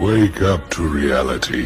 Wake up to reality.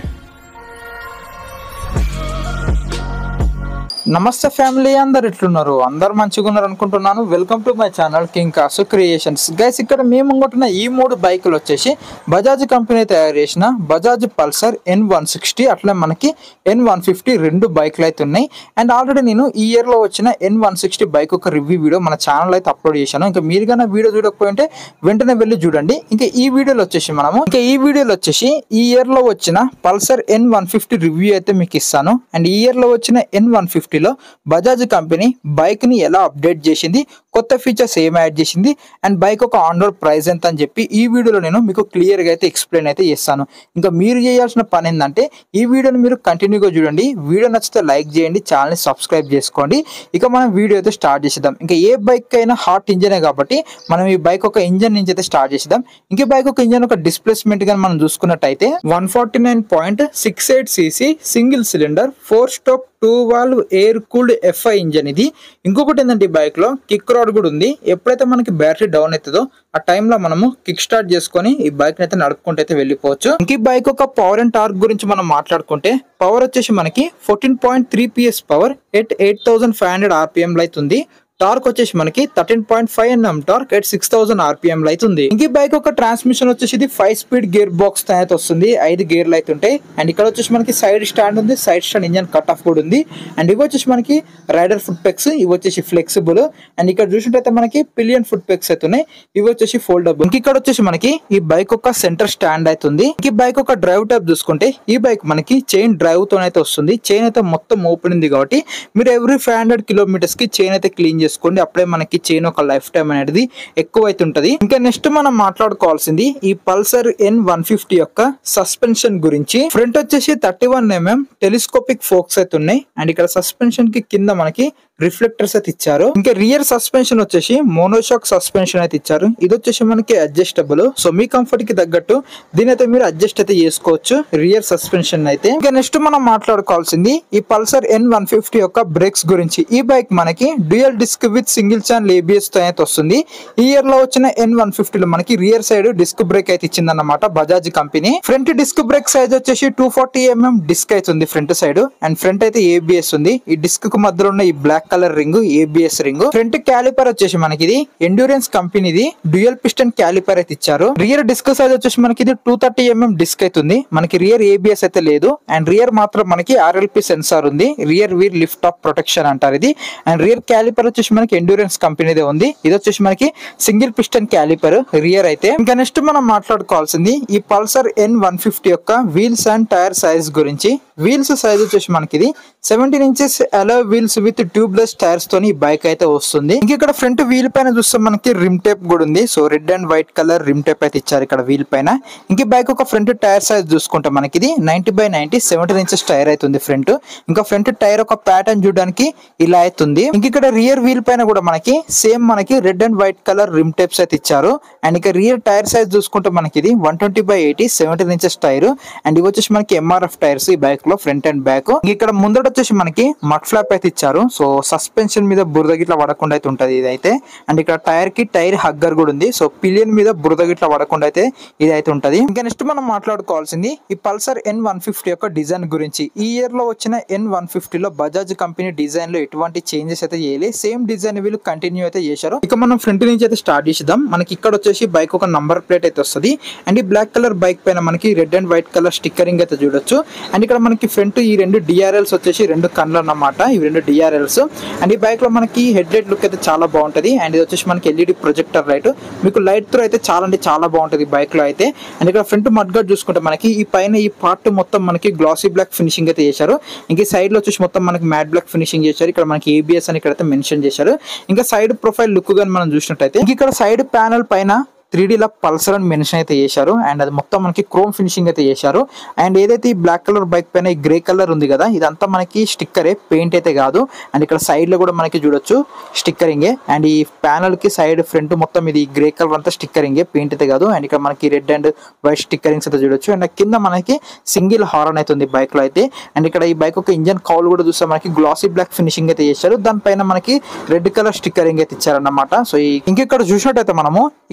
నమస్తే family అందరు ఎట్లున్నారు అందరు మంచిగా ఉన్నారు అనుకుంటున్నాను welcome to my channel king Kasu creations guys ఇక్కడ మేము కొంటున్న ఈ మూడు బైకులు వచ్చేసి బజాజ్ కంపెనీ తయారు చేసిన Bajaj Pulsar N one sixty అట్లా మనకి ఎన్ వన్ ఫిఫ్టీ రెండు బైకులు అయితే ఉన్నాయి అండ్ ఆల్రెడీ నేను ఈ ఇయర్ లో వచ్చిన ఎన్ వన్ సిక్స్టీ బైక్ ఒక రివ్యూ వీడియో మన ఛానల్ అయితే అప్లోడ్ చేశాను ఇంకా మీరు కానీ వీడియో చూడకపోయింటే వెంటనే వెళ్ళి చూడండి ఇంకా ఈ వీడియోలో వచ్చేసి మనము ఇంకా ఈ వీడియోలో వచ్చేసి ఈ ఇయర్ లో వచ్చిన Pulsar N one fifty review అయితే మీకు ఇస్తాను అండ్ ఈ ఇయర్ లో వచ్చిన ఎన్ వన్ ఫిఫ్టీలో బజాజ్ కంపెనీ బైక్ ని ఎలా అప్డేట్ చేసింది కొత్త ఫీచర్స్ ఏం యాడ్ చేసింది అండ్ బైక్ ఒక ఆన్ రోడ్ ప్రైస్ ఎంత అని చెప్పి ఈ వీడియోలో నేను మీకు క్లియర్ గా అయితే ఎక్స్ప్లెయిన్ అయితే చేస్తాను ఇంకా మీరు చేయాల్సిన పని ఏంటంటే ఈ వీడియోని మీరు కంటిన్యూగా చూడండి వీడియో నచ్చితే లైక్ చేయండి ఛానల్ ని సబ్స్క్రైబ్ చేసుకోండి ఇక మనం వీడియో అయితే స్టార్ట్ చేసేద్దాం ఇంకా ఏ బైక్ అయినా హార్ట్ ఇంజనే కాబట్టి మనం ఈ బైక్ ఒక ఇంజన్ నుంచి అయితే స్టార్ట్ చేసేద్దాం ఇంకే బైక్ ఒక ఇంజన్ ఒక డిస్ప్లేస్మెంట్ గా మనం చూసుకున్నట్టయితే one forty nine point six eight CC single cylinder four stroke two valve air cooled FI engine ఇది ఇంకొకటి ఏంటంటే ఈ బైక్ లో కిక్ రాడ్ కూడా ఉంది ఎప్పుడైతే మనకి బ్యాటరీ డౌన్ అవుతుందో ఆ టైంలో మనము కిక్ స్టార్ట్ చేసుకొని ఈ బైక్ అయితే నడుపుకుంటూ అయితే వెళ్ళిపోవచ్చు ఇంక ఈ బైక్ ఒక పవర్ అండ్ టార్క్ గురించి మనం మాట్లాడుకుంటే పవర్ వచ్చేసి మనకి fourteen point three PS power at eight thousand five hundred RPM లో అవుతుంది టార్క్ వచ్చేసి మనకి thirteen point five NM torque at six thousand RPM లో అవుతుంది ఇంక ఈ బైక్ ఒక ట్రాన్స్మిషన్ వచ్చేసి ఇది ఫైవ్ స్పీడ్ గేర్ బాక్స్ తో అయితే వస్తుంది ఐదు గేర్లు అయితే ఉంటాయి అండ్ ఇక్కడ వచ్చేసి మనకి సైడ్ స్టాండ్ ఉంది side stand engine cut off కూడా ఉంది అండ్ ఇవి వచ్చేసి మనకి రైడర్ ఫుట్ పెక్స్ ఇవి వచ్చేసి ఫ్లెక్సిబుల్ అండ్ ఇక్కడ చూసినట్టయితే మనకి పిలియన్ ఫుట్ పెక్స్ అయితే ఉన్నాయి ఇవి వచ్చేసి ఫోల్డబుల్ ఇంక ఇక్కడ వచ్చేసి మనకి ఈ బైక్ ఒక సెంటర్ స్టాండ్ అవుతుంది ఇంక ఈ బైక్ ఒక డ్రైవ్ టైప్ చూసుకుంటే ఈ బైక్ మనకి చైన్ డ్రైవ్ తో అయితే వస్తుంది చైన్ అయితే మొత్తం ఓపెన్ ఉంది కాబట్టి మీరు ఎవ్రీ ఫైవ్ హండ్రెడ్ కిలోమీటర్స్ కి చైన్ అయితే క్లీన్ చేసుకోండి అప్పుడే మనకి చైన్ ఒక లైఫ్ టైం అనేది ఎక్కువ అయితే ఉంటది ఇంకా నెక్స్ట్ మనం మాట్లాడుకోవాల్సింది ఈ పల్సర్ ఎన్ వన్ ఫిఫ్టీ యొక్క సస్పెన్షన్ గురించి ఫ్రంట్ వచ్చేసి thirty one MM telescopic forks అయితే ఉన్నాయి అండ్ ఇక్కడ సస్పెన్షన్ కి కింద మనకి రిఫ్లెక్టర్స్ అయితే ఇచ్చారు ఇంకా రియర్ సస్పెన్షన్ వచ్చేసి మోనోషాక్ సస్పెన్షన్ అయితే ఇచ్చారు ఇది వచ్చేసి మనకి అడ్జస్టబుల్ సో మీ కంఫర్ట్ కి తగ్గట్టు దీని అయితే మీరు అడ్జస్ట్ అయితే చేసుకోవచ్చు రియర్ సస్పెన్షన్ అయితే ఇంకా నెక్స్ట్ మనం మాట్లాడుకోవాల్సింది ఈ పల్సర్ ఎన్ వన్ ఫిఫ్టీ యొక్క బ్రేక్స్ గురించి ఈ బైక్ మనకి dual disc with single channel ABS తో అయితే వస్తుంది ఈ ఇయర్ లో వచ్చిన ఎన్ వన్ ఫిఫ్టీలో మనకి రియర్ సైడ్ డిస్క్ బ్రేక్ అయితే ఇచ్చింది అన్నమాట Bajaj company front disc brake size వచ్చేసి టూ ఫార్టీ ఎంఎం డిస్క్ అయితే ఉంది ఫ్రంట్ సైడ్ అండ్ ఫ్రంట్ అయితే ఏబిఎస్ ఉంది ఈ డిస్క్ కు మధ్యలో ఉన్న ఈ black colour ring ABS ring front caliper వచ్చేసి మనకి ఇది ఎండ్యూరెన్స్ కంపెనీది డ్యూయల్ పిస్టన్ క్యాలిపర్ అయితే ఇచ్చారు రియర్ డిస్క్ సైజ్ వచ్చేసి మనకి ఇది టూ థర్టీ ఎంఎం డిస్క్ అయితే ఉంది మనకి రియర్ ఏబిఎస్ అయితే లేదు అండ్ రియర్ మాత్రం మనకి ఆర్ఎల్పి సెన్సార్ ఉంది rear wheel lift off protection అంటారు ఇది అండ్ రియర్ క్యాలిపర్ వచ్చేసి మనకి ఎండ్యూరెన్స్ కంపెనీదే ఉంది ఇది వచ్చేసి మనకి సింగిల్ పిస్టన్ క్యాలిపర్ రియర్ అయితే ఇంకా నెక్స్ట్ మనం మాట్లాడుకోవాల్సింది ఈ పల్సర్ ఎన్ వన్ ఫిఫ్టీ యొక్క వీల్స్ అండ్ టైర్ సైజ్ గురించి వీల్స్ సైజ్ వచ్చేసి మనకి ఇది seventeen inches alloy wheels with tubeless tyres తోని ఈ బైక్ అయితే వస్తుంది ఇంక ఇక్కడ ఫ్రంట్ వీల్ పైన చూస్తే మనకి రిమ్ టేప్ కూడా ఉంది so red and white colour rim tape అయితే ఇచ్చారు ఇక్కడ వీల్ పైన ఇంక బైక్ ఒక ఫ్రంట్ టైర్ సైజ్ చూసుకుంటే మనకి ఇది ninety by ninety seventeen inches tyre అవుతుంది ఫ్రంట్ ఇంకా ఫ్రంట్ టైర్ ఒక ప్యాటర్న్ చూడడానికి ఇలా అవుతుంది ఇంక ఇక్కడ రియర్ వీల్ పైన కూడా మనకి సేమ్ మనకి red and white colour rim tapes అయితే ఇచ్చారు అండ్ ఇక రియర్ టైర్ సైజ్ చూసుకుంటే మనకి ఇది one twenty by eighty seventeen inches tyre and ఇవి వచ్చేసి మనకి ఎంఆర్ఎఫ్ టైర్స్ ఈ బైక్ లో ఫ్రంట్ అండ్ బ్యాక్ ఇక్కడ ముందట వచ్చేసి మనకి మడ్ ఫ్లాప్ అయితే ఇచ్చారు సో సస్పెన్షన్ మీద బురద గిట్ల పడకుండా అయితే ఉంటది ఇది అయితే అండ్ ఇక్కడ టైర్ కి టైర్ హగ్గర్ కూడా ఉంది సో పిలియన్ మీద బురద గిట్ల పడకుండా అయితే ఇది అయితే ఉంటది ఇంకా నెక్స్ట్ మనం మాట్లాడుకోవాల్సింది ఈ పల్సర్ ఎన్ వన్ ఫిఫ్టీ యొక్క డిజైన్ గురించి ఈ ఇయర్ లో వచ్చిన ఎన్ వన్ ఫిఫ్టీలో బజాజ్ కంపెనీ డిజైన్ లో ఎటువంటి చేంజెస్ అయితే చేయలేదు సేమ్ డిజైన్ వీళ్ళు కంటిన్యూ అయితే చేశారు ఇక మనం ఫ్రంట్ నుంచి అయితే స్టార్ట్ చేద్దాం మనకి ఇక్కడ వచ్చేసి బైక్ ఒక నంబర్ ప్లేట్ అయితే వస్తుంది అండ్ ఈ బ్లాక్ కలర్ బైక్ పైన మనకి red and white colour stickering అయితే చూడొచ్చు అండ్ ఇక్కడ మనకి ఫ్రంట్ ఈ రెండు డిఆర్ఎల్స్ వచ్చేసి రెండు కన్నులు అన్నమాట ఈ రెండు డిఆర్ఎల్స్ అండ్ ఈ బైక్ లో మనకి హెడ్ లైట్ లుక్ అయితే చాలా బాగుంటది అండ్ ఇది వచ్చేసి మనకి ఎల్ఈడి ప్రొజెక్టర్ లైట్ మీకు లైట్ త్రో అయితే చాలా అంటే చాలా బాగుంటది బైక్ లో అయితే అండ్ ఇక్కడ ఫ్రంట్ మడ్ గార్డ్ చూసుకుంటే మనకి ఈ పైన ఈ పార్ట్ మొత్తం మనకి గ్లాసీ బ్లాక్ ఫినిషింగ్ అయితే చేశారు ఇంకా సైడ్ లో వచ్చేసి మొత్తం మనకి మ్యాట్ బ్లాక్ ఫినిషింగ్ చేశారు ఇక్కడ మనకి ఏబిఎస్ అని ఇక్కడ అయితే మెన్షన్ చేశారు ఇంకా సైడ్ ప్రొఫైల్ లుక్ గాని మనం చూసినట్టయితే ఇంక ఇక్కడ సైడ్ ప్యానల్ పైన త్రీ లా పల్సర్ అని మెన్షన్ అయితే చేశారు అండ్ అది మొత్తం మనకి క్రోమ్ ఫినిషింగ్ అయితే చేశారు అండ్ ఏదైతే ఈ బ్లాక్ కలర్ బైక్ పైన ఈ గ్రే కలర్ ఉంది కదా ఇదంతా మనకి స్టిక్కరే పెయింట్ అయితే కాదు అండ్ ఇక్కడ సైడ్ లో కూడా మనకి చూడొచ్చు స్టిక్కరింగే అండ్ ఈ ప్యానల్ కి సైడ్ ఫ్రంట్ మొత్తం ఇది గ్రే కలర్ అంతా స్టిక్కరింగే పెయింట్ అయితే కాదు అండ్ ఇక్కడ మనకి రెడ్ అండ్ వైట్ స్టిక్కరింగ్స్ అయితే చూడొచ్చు అండ్ కింద మనకి సింగిల్ హార్న్ అయితే ఉంది బైక్ లో అయితే అండ్ ఇక్కడ ఈ బైక్ ఒక ఇంజన్ కౌల్ కూడా చూస్తే మనకి గ్లాసీ బ్లాక్ ఫినిషింగ్ అయితే చేశారు దానిపైన మనకి రెడ్ కలర్ స్టిక్కరింగ్ అయితే ఇచ్చారన్నమాట సో ఈ ఇంకెక్కడ చూసినట్టయితే మనము ఇక్కడ వచ్చేసి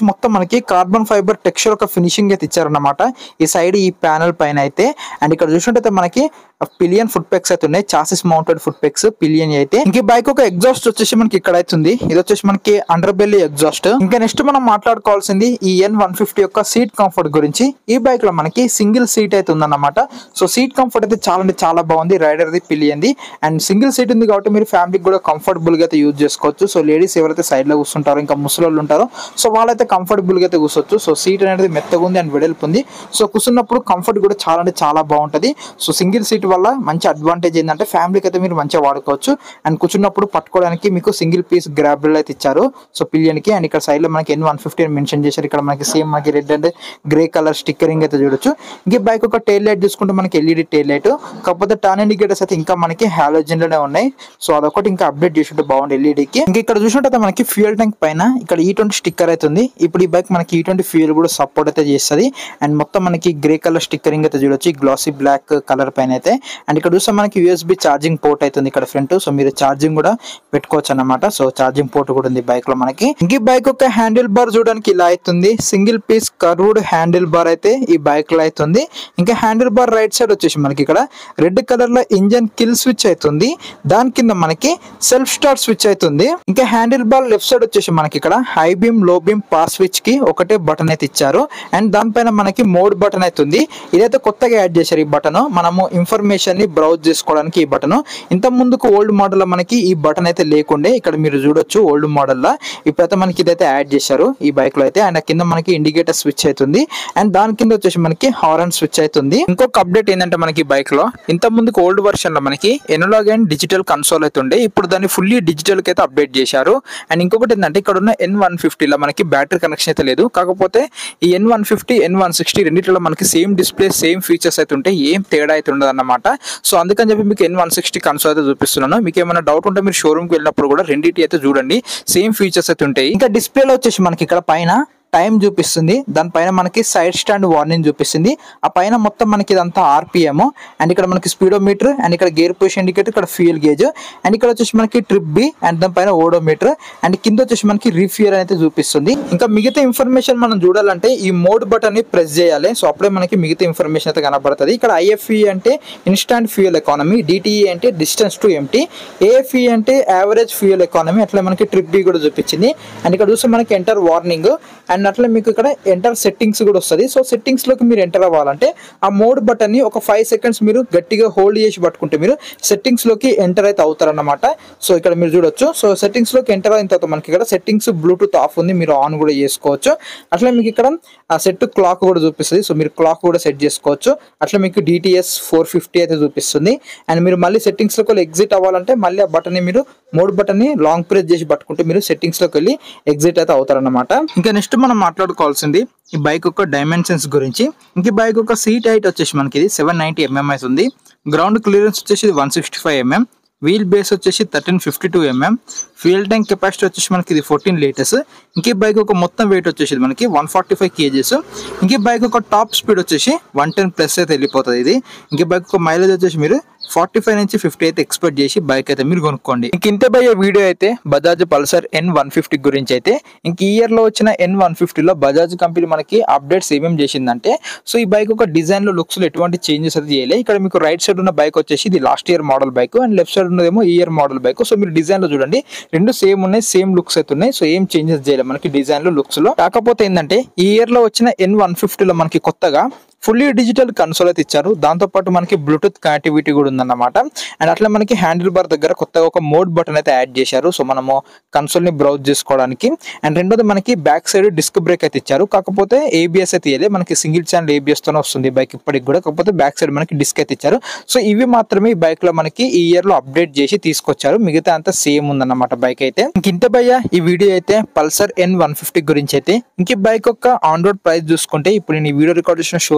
మొత్తం మనకి కార్బన్ ఫైబర్ టెక్స్చర్ ఒక ఫినిషింగ్ అయితే ఇచ్చారన్నమాట ఈ సైడ్ ఈ ప్యానల్ పైన అయితే అండ్ ఇక్కడ చూసినట్టయితే మనకి పిలియన్ ఫుడ్ పెక్స్ అయితే ఉన్నాయి chassis mounted foot pegs pillion అయితే ఇంక బైక్ ఒక ఎగ్జాస్ట్ వచ్చేసి మనకి ఇక్కడ అయితే ఉంది ఇది వచ్చేసి మనకి అండర్ బెల్లి ఎగ్జాస్ట్ ఇంకా నెక్స్ట్ మనం మాట్లాడుకోవాల్సింది ఈ ఎన్ వన్ ఫిఫ్టీ యొక్క సీట్ కంఫర్ట్ గురించి ఈ బైక్ లో మనకి సింగిల్ సీట్ అయితే ఉందన్నమాట సో సీట్ కంఫర్ట్ అయితే చాలా అంటే చాలా బాగుంది రైడర్ ది పిలియన్ది అండ్ సింగిల్ సీట్ ఉంది కాబట్టి మీరు ఫ్యామిలీకి కూడా కంఫర్టబుల్ గా అయితే యూజ్ చేసుకోవచ్చు సో లేడీస్ ఎవరైతే సైడ్ లో కూర్చుంటారో ఇంకా ముసలోళ్ళు ఉంటారో సో వాళ్ళైతే కంఫర్టబుల్ గా అయితే కూర్చోవచ్చు సో సీట్ అనేది మెత్తగా ఉంది అండ్ వెడల్పు ఉంది సో కూర్చున్నప్పుడు కంఫర్ట్ కూడా చాలా అంటే చాలా బాగుంటది సో సింగిల్ సీట్ వల్ల మంచి అడ్వాంటేజ్ ఏంటంటే ఫ్యామిలీకి అయితే మీరు మంచిగా వాడుకోవచ్చు అండ్ కూర్చున్నప్పుడు పట్టుకోవడానికి మీకు సింగిల్ పీస్ గ్రాబుల్ అయితే ఇచ్చారు సో పిలియన్ కి అండ్ ఇక్కడ సైడ్ లో మనకి ఎన్ వన్ ఫిఫ్టీ మెన్షన్ చేశారు ఇక్కడ మనకి సేమ్ మనకి red and grey colour stickering అయితే చూడొచ్చు ఇంక బైక్ ఒక టైల్ లైట్ చూసుకుంటే మనకి ఎల్ఈడి టైల్ లైట్ కాకపోతే టర్న్ ఇండికేటర్స్ అయితే ఇంకా మనకి హాలోజన్ లోనే ఉన్నాయి సో అదొకటి ఇంకా అప్డేట్ చేసింటే బాగుంది ఎల్ఈడికి ఇంకా ఇక్కడ చూసినట్టయితే మనకి ఫ్యూయల్ ట్యాంక్ పైన ఇక్కడ ఈ ట్వంటీ స్టిక్కర్ అయితే ఉంది ఇప్పుడు ఈ బైక్ మనకి ఈ ట్వంటీ ఫ్యూయల్ కూడా సపోర్ట్ అయితే చేస్తుంది అండ్ మొత్తం మనకి గ్రే కలర్ స్టిక్కరింగ్ అయితే చూడొచ్చు గ్లాసీ బ్లాక్ కలర్ పైన అయితే అండ్ ఇక్కడ చూస్తే మనకి యూఎస్బి ఛార్జింగ్ పోర్ట్ అవుతుంది ఇక్కడ ఫ్రంట్ సో మీరు ఛార్జింగ్ కూడా పెట్టుకోవచ్చు అన్నమాట సో ఛార్జింగ్ పోర్ట్ కూడా ఉంది బైక్ లో మనకి ఇంక ఈ బైక్ యొక్క హ్యాండిల్ బార్ చూడడానికి ఇలా అవుతుంది single piece curved handle bar అయితే ఈ బైక్ లో అవుతుంది ఇంకా హ్యాండిల్ బార్ రైట్ సైడ్ వచ్చేసి మనకి ఇక్కడ రెడ్ కలర్ లో ఇంజన్ కిల్ స్విచ్ అవుతుంది దాని కింద మనకి సెల్ఫ్ స్టార్ట్ స్విచ్ అవుతుంది ఇంకా హ్యాండిల్ బార్ లెఫ్ట్ సైడ్ వచ్చేసి మనకి ఇక్కడ high beam low beam pass switch కి ఒకటే బటన్ అయితే ఇచ్చారు అండ్ దానిపైన మనకి మోడ్ బటన్ అయితే ఉంది ఇదైతే కొత్తగా యాడ్ చేశారు ఈ బటన్ మనము ఇన్ఫర్మేషన్ ని బ్రౌజ్ చేసుకోవడానికి ఈ బటన్ ఇంత ముందుకు ఓల్డ్ మోడల్ లో మనకి ఈ బటన్ అయితే లేకుండే ఇక్కడ మీరు చూడొచ్చు ఓల్డ్ మోడల్ లా ఇప్పుడైతే మనకి ఇదైతే యాడ్ చేశారు ఈ బైక్ లో అయితే అండ్ కింద మనకి ఇండికేటర్ స్విచ్ అవుతుంది అండ్ దాని కింద వచ్చేసి మనకి హారన్ స్విచ్ అవుతుంది ఇంకొక అప్డేట్ ఏంటంటే మనకి బైక్ లో ఇంత ముందుకు ఓల్డ్ వర్షన్ లో మనకి ఎనలాగ్ అండ్ డిజిటల్ కన్సోల్ అయితే ఉండే ఇప్పుడు దాన్ని ఫుల్లీ డిజిటల్ కి అయితే అప్డేట్ చేశారు అండ్ ఇంకొకటి ఏంటంటే ఇక్కడ ఉన్న ఎన్ వన్ ఫిఫ్టీలో మనకి బ్యాటరీ కనెక్షన్ అయితే లేదు కాకపోతే ఈ N one fifty N one sixty రెండిట్లో మనకి సేమ్ డిస్ప్లే సేమ్ ఫీచర్స్ అయితే ఉంటాయి ఏం తేడా అయితే ఉండదు అన్నమాట సో అందుకని చెప్పి మీకు ఎన్ వన్ సిక్స్టీ కన్సోల్ అయితే చూపిస్తున్నాను మీకు ఏమైనా డౌట్ ఉంటే మీరు షోరూమ్కి వెళ్ళినప్పుడు కూడా రెండింటి అయితే చూడండి సేమ్ ఫీచర్స్ అయితే ఉంటాయి ఇంకా డిస్ప్లేలో వచ్చేసి మనకి ఇక్కడ పైన టైం చూపిస్తుంది దానిపైన మనకి సైడ్ స్టాండ్ వార్నింగ్ చూపిస్తుంది ఆ పైన మొత్తం మనకి ఇదంతా ఆర్పిఎం అండ్ ఇక్కడ మనకి స్పీడోమీటర్ అండ్ ఇక్కడ గేర్ పొజిషన్ ఇండికేటర్ ఇక్కడ ఫ్యూయల్ గేజ్ అండ్ ఇక్కడ వచ్చేసి మనకి ట్రిప్ బి అండ్ దానిపైన ఓడోమీటర్ అండ్ కింద వచ్చేసి మనకి రీఫియర్ అయితే చూపిస్తుంది ఇంకా మిగతా ఇన్ఫర్మేషన్ మనం చూడాలంటే ఈ మోడ్ బటన్ ని ప్రెస్ చేయాలి సో అప్పుడే మనకి మిగతా ఇన్ఫర్మేషన్ అయితే కనబడుతుంది ఇక్కడ ఐఎఫ్ఈ అంటే ఇన్స్టాంట్ ఫ్యూయల్ ఎకానమీ డిటిఈ అంటే డిస్టెన్స్ టు ఎంటీ ఏఎఫ్ఈ అంటే యావరేజ్ ఫ్యూయల్ ఎకానమీ అట్లా మనకి ట్రిప్ బి కూడా చూపించింది అండ్ ఇక్కడ చూస్తే మనకి ఎంటర్ వార్నింగ్ అండ్ అట్లా మీకు ఇక్కడ ఎంటర్ సెట్టింగ్స్ కూడా వస్తుంది సో సెట్టింగ్స్ లోకి మీరు ఎంటర్ అవ్వాలంటే ఆ మోడ్ బటన్ ని ఒక ఫైవ్ సెకండ్స్ మీరు గట్టిగా హోల్డ్ చేసి పట్టుకుంటే మీరు సెట్టింగ్స్ లోకి ఎంటర్ అయితే అవుతారన్నమాట సో ఇక్కడ మీరు చూడొచ్చు సో సెట్టింగ్స్ లోకి ఎంటర్ అయిన తర్వాత మనకి ఇక్కడ సెట్టింగ్స్ బ్లూటూత్ ఆఫ్ ఉంది మీరు ఆన్ కూడా చేసుకోవచ్చు అట్లా మీకు ఇక్కడ ఆ సెట్ క్లాక్ కూడా చూపిస్తుంది సో మీరు క్లాక్ కూడా సెట్ చేసుకోవచ్చు అట్లా మీకు డిటిఎస్ ఫోర్ ఫిఫ్టీ అయితే చూపిస్తుంది అండ్ మీరు మళ్ళీ సెట్టింగ్స్ లోకి ఎగ్జిట్ అవ్వాలంటే మళ్ళీ ఆ బటన్ ని మీరు మోడ్ బటన్ ని లాంగ్ ప్రెస్ చేసి పట్టుకుంటే మీరు సెట్టింగ్స్ లోకి వెళ్ళి ఎగ్జిట్ అయితే అవుతారన్నమాట ఇంకా నెక్స్ట్ మనం మాట్లాడుకోవాల్సింది ఈ బైక్ యొక్క డైమెన్షన్స్ గురించి ఇంక ఈ బైక్ యొక్క సీట్ హైట్ వచ్చేసి మనకి ఇది సెవెన్ నైన్టీ ఎంఎం ఉంది గ్రౌండ్ క్లియరెన్స్ వచ్చేసి one sixty five mm wheel base వచ్చేసి thirteen fifty two mm fuel tank capacity వచ్చేసి మనకి ఇది ఫోర్టీన్ లీటర్స్ ఇంకే బైక్ ఒక మొత్తం వెయిట్ వచ్చేసి మనకి వన్ ఫార్టీ ఫైవ్ కేజీస్ ఇంకే బైక్ ఒక టాప్ స్పీడ్ వచ్చేసి వన్ టెన్ ప్లస్ అయితే వెళ్ళిపోతుంది ఇది ఇంకే బైక్ ఒక మైలేజ్ వచ్చేసి మీరు ఫార్టీ ఫైవ్ నుంచి ఫిఫ్టీ అయితే ఎక్స్పెక్ట్ చేసి బైక్ అయితే మీరు కొనుక్కోండి ఇంక ఇంతే బయ్యే వీడియో అయితే Bajaj Pulsar N one fifty గురించి అయితే ఇంక ఈ ఇయర్ లో వచ్చిన ఎన్ వన్ ఫిఫ్టీలో బజాజ్ కంపెనీ మనకి అప్డేట్స్ ఏమేమి చేసిందంటే సో ఈ బైక్ ఒక డిజైన్ లో లుక్స్ లో ఎటువంటి చేంజెస్ అయితే చేయలేదు ఇక్కడ మీకు రైట్ సైడ్ ఉన్న బైక్ వచ్చేసి ఇది last year model bike and left side ఉన్నదేమో ఈ ఇయర్ మోడల్ బైక్ సో మీరు డిజైన్ లో చూడండి రెండు సేమ్ ఉన్నాయి సేమ్ లుక్స్ అయితే ఉన్నాయి సో ఏం చేంజెస్ చేయలేదు మనకి డిజైన్ లో లుక్స్ లో కాకపోతే ఏంటంటే ఈ ఇయర్ లో వచ్చిన ఎన్ వన్ ఫిఫ్టీలో మనకి కొత్తగా ఫుల్లీ డిజిటల్ కన్సోల్ అయితే ఇచ్చారు దాంతో పాటు మనకి బ్లూటూత్ కనెక్టివిటీ కూడా ఉందన్నమాట అండ్ అట్లా మనకి హ్యాండిల్ బార్ దగ్గర కొత్తగా ఒక మోడ్ బటన్ అయితే యాడ్ చేశారు సో మనము కన్సోల్ ని బ్రౌజ్ చేసుకోవడానికి అండ్ రెండోది మనకి బ్యాక్ సైడ్ డిస్క్ బ్రేక్ అయితే ఇచ్చారు కాకపోతే ఏబిఎస్ అయితే ఇయ్యలే మనకి సింగిల్ ఛానల్ ఏబిఎస్ తోనే వస్తుంది బైక్ ఇప్పటికి కూడా కాకపోతే బ్యాక్ సైడ్ మనకి డిస్క్ అయితే ఇచ్చారు సో ఇవి మాత్రమే ఈ బైక్ లో మనకి ఈ ఇయర్ లో అప్డేట్ చేసి తీసుకొచ్చారు మిగతా అంతా సేమ్ ఉందన్నమాట బైక్ అయితే ఇంక ఇంత భయ్య ఈ వీడియో అయితే పల్సర్ ఎన్ వన్ ఫిఫ్టీ గురించి అయితే ఇంక ఈ బైక్ యొక్క ఆన్ రోడ్ ప్రైస్ చూసుకుంటే ఇప్పుడు నేను ఈ వీడియో రికార్డ్ చేసిన షోరూమ్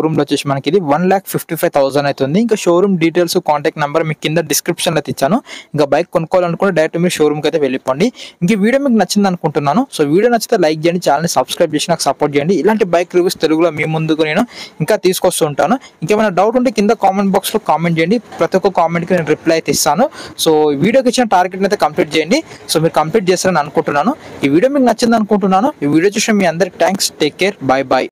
షోరూమ్లో వచ్చేసి మనకి ఇది one lakh fifty five thousand అవుతుంది ఇంకా షోరూమ్ డీటెయిల్స్ కాంటాక్ట్ నెంబర్ మీకు కింద డిస్క్రిప్షన్లో ఇచ్చాను ఇంకా బైక్ కొనుక్కోవాలనుకుంటే డైరెక్ట్ మీరు షోరూమ్కి అయితే వెళ్ళిపోండి ఇంక ఈ వీడియో మీకు నచ్చింది అనుకుంటున్నాను సో వీడియో నచ్చితే లైక్ చేయండి ఛానల్ని సబ్స్క్రైబ్ చేసి నాకు సపోర్ట్ చేయండి ఇలాంటి బైక్ రివ్యూస్ తెలుగులో మీ ముందుకు నేను ఇంకా తీసుకొస్తూ ఉంటాను ఇంకేమైనా డౌట్ ఉంటే కింద కామెంట్ బాక్స్లో కామెంట్ చేయండి ప్రతి ఒక్క కామెంట్కి నేను రిప్లై అయితే ఇస్తాను సో ఈ వీడియోకి ఇచ్చిన టార్గెట్ అయితే కంప్లీట్ చేయండి సో మీరు కంప్లీట్ చేస్తారని అనుకుంటున్నాను ఈ వీడియో మీకు నచ్చింది అనుకుంటున్నాను ఈ వీడియో చూసిన మీ అందరికి thanks take care bye bye